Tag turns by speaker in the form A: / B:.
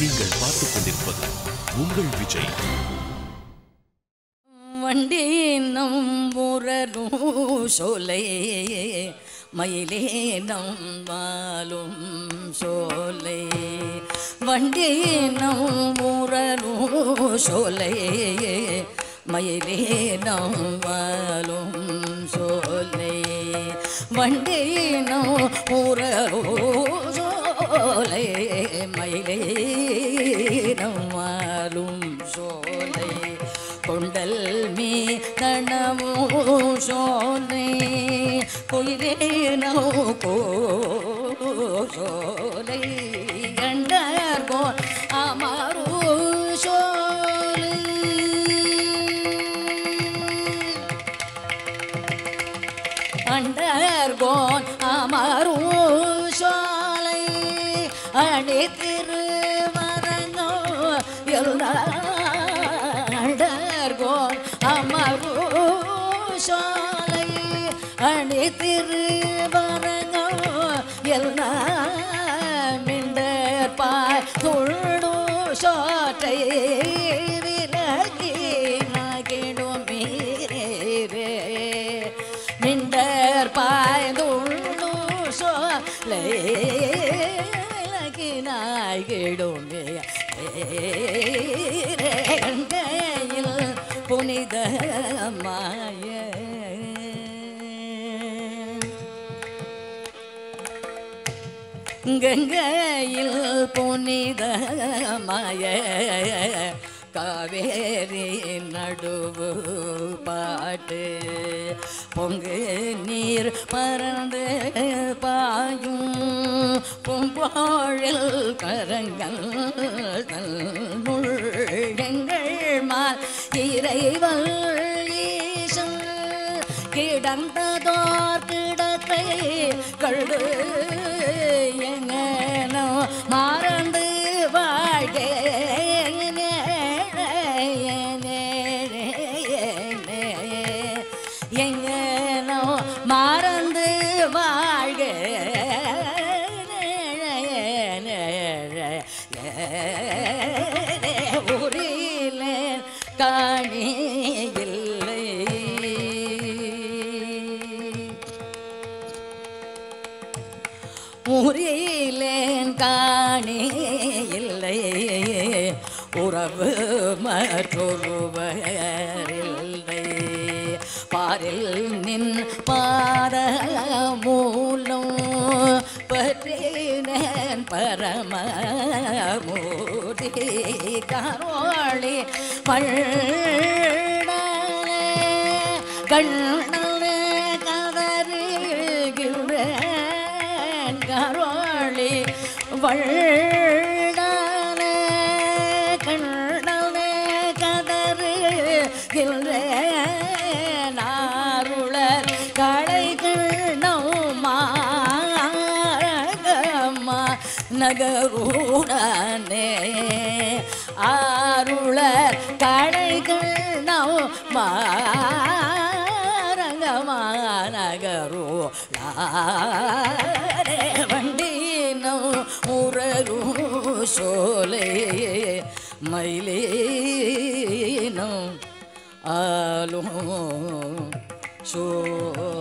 A: நீங்கள் பார்த்துக் கொண்டிருப்பது உங்கள் விஜய்
B: வண்டீனம் முரரும் சோலை மயிலேனம் வாலும் சோலை வண்டீனம் முரரும் சோலை மயிலேனம் வாலும் சோலை வண்டீனம் முரரும் சோலை மயிலேனம் வாலும் சோலை கொண்டல் மீ தனமோ சோனை கொயிலேனோ கோ சோலை கண்டர் கோ அமரு சோலை அண்டர்கோன் அமரும் சோலை அணி திருவரங்கோ அண்டர்கோன் அமரும் சோலை அணி திருவரங்கோ எல்லாம் மிண்டர் பாய் துள்ளு சோற்றை விலகி நகிடும் மீரே மிண்டர் பாய்ந்துள்ளு சோலை விலகினாய்கிடுமே கையில் புனித மாய கங்கையில் புனித மாய காவேரி நடுவு பாட்டு பொங்கு நீர் பறந்து பாயும் பொம்போழில் கரங்கள் தன்னுள் எங்கள் மால் இறைவல் ஈசன் கிடந்ததோர் கிடக்கை கழுது எங்கனோ மறந்து வாழ்கே எங்கனோ மறந்து வாழ்க ஊரில் காணி இல்லை ஊரிலேன் காணி இல்லை உறவு மற்றொருவர் இல்லை பாரில் நின் பாத மூலம் பற்றினேன் பரமமூர்த்தி கரோளி பள்ளே கண்ணலே கதறுகின்றேன் கரோளி வள்ளலே கண்ணலே கதறுகின்றேன் ஆருளர் கடைகள் நௌமாகமா நகருடனே ஆருளர் கடைகள் நௌமாரங்கமா நகரு வண்டினோ உரரு சோலை மயிலேனோ ஆலும் சோ